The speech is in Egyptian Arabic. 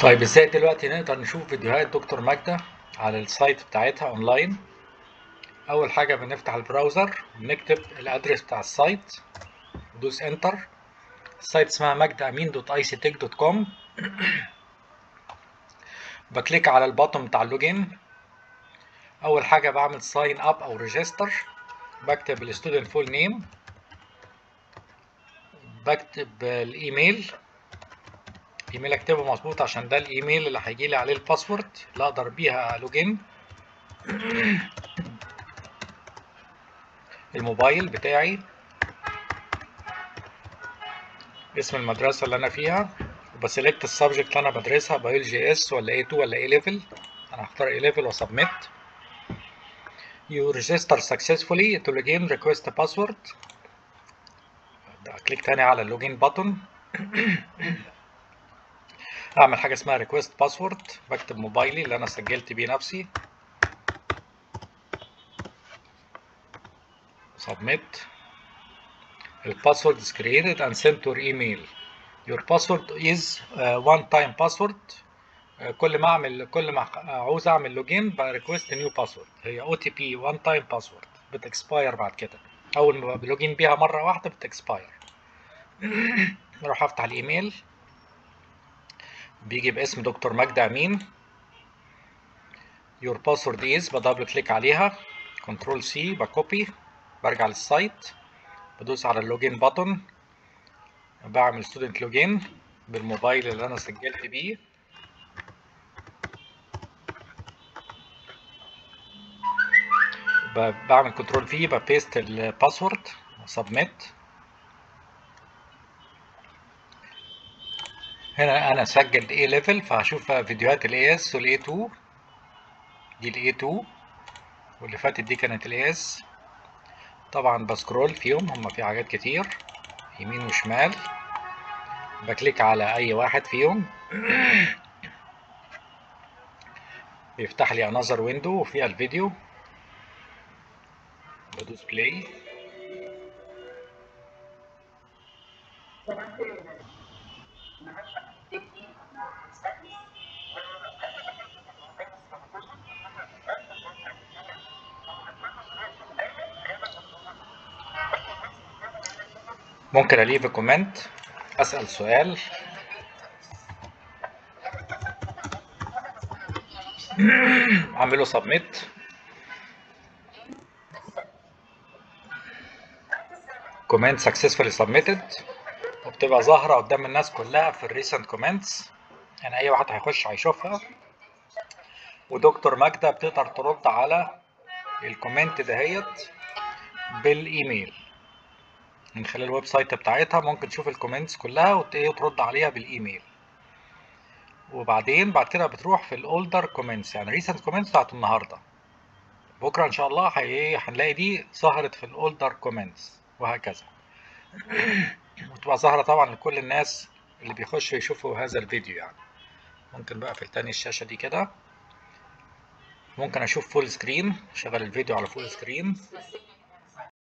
طيب ازاي دلوقتي نقدر نشوف فيديوهات دكتور ماجدة على السايت بتاعتها اونلاين اول حاجة بنفتح البراوزر ونكتب الادرس بتاع السايت ندوس انتر السايت اسمها ماجدة امين دوت اي سي تك دوت كوم بكليك على البطن بتاع اللوجين اول حاجة بعمل ساين اب او ريجستر بكتب الستودنت فول نيم بكتب الايميل ايميل اكتبه مظبوط عشان ده الايميل اللي هيجي لي عليه الباسورد اللي اقدر بيها لوجين الموبايل بتاعي اسم المدرسة اللي انا فيها وبسلكت السبجكت اللي انا بدرسها بيولوجي اس ولا A2 ولا A ليفل انا هختار A ليفل وسبميت you register successfully to login request a password كليك تاني على اللوجين بutton اعمل حاجه اسمها ريكويست باسورد بكتب موبايلي اللي انا سجلت بيه نفسي submit الباسورد is created and sent to your email your password is uh, one time password uh, كل ما اعمل كل ما عاوز اعمل لوجين بريكويست نيو باسورد هي او تي بي وان تايم باسورد بتكسباير بعد كده اول ما بلوجين بيها مره واحده بتكسباير اروح افتح الايميل بيجي باسم دكتور ماجدة أمين your password is بدبل كليك عليها كنترول سي بكوبي برجع للسايت بدوس على اللوجين بutton بعمل ستودنت لوجين بالموبايل اللي أنا سجلت بيه بعمل كنترول في ببيست الباسورد سبميت هنا انا سجلت A ليفل فهشوف فيديوهات ال AS وال A2 دي ال A2 واللي فاتت دي كانت ال AS طبعا بسكرول فيهم هما في حاجات كتير يمين وشمال بكليك على اي واحد فيهم بيفتح لي another window وفيها الفيديو بدوس بلاي ممكن اليف كومنت اسال سؤال اعمله سبميت كومنت سكسسفولي سبميتد وبتبقى ظاهره قدام الناس كلها في الريسنت كومنتس يعني اي واحد هيخش هيشوفها ودكتور ماجدة بتقدر ترد على الكومنت دهيت بالايميل من خلال الويب سايت بتاعتها ممكن تشوف الكومنتس كلها وترد عليها بالايميل وبعدين بعد كده بتروح في الاولدر كومنتس يعني ريسنت كومنتس بتاعت النهارده بكره ان شاء الله هنلاقي دي ظهرت في الاولدر كومنتس وهكذا وتبقى ظاهره طبعا لكل الناس اللي بيخشوا يشوفوا هذا الفيديو يعني ممكن بقى في تاني الشاشه دي كده ممكن اشوف فول سكرين شغل الفيديو على فول سكرين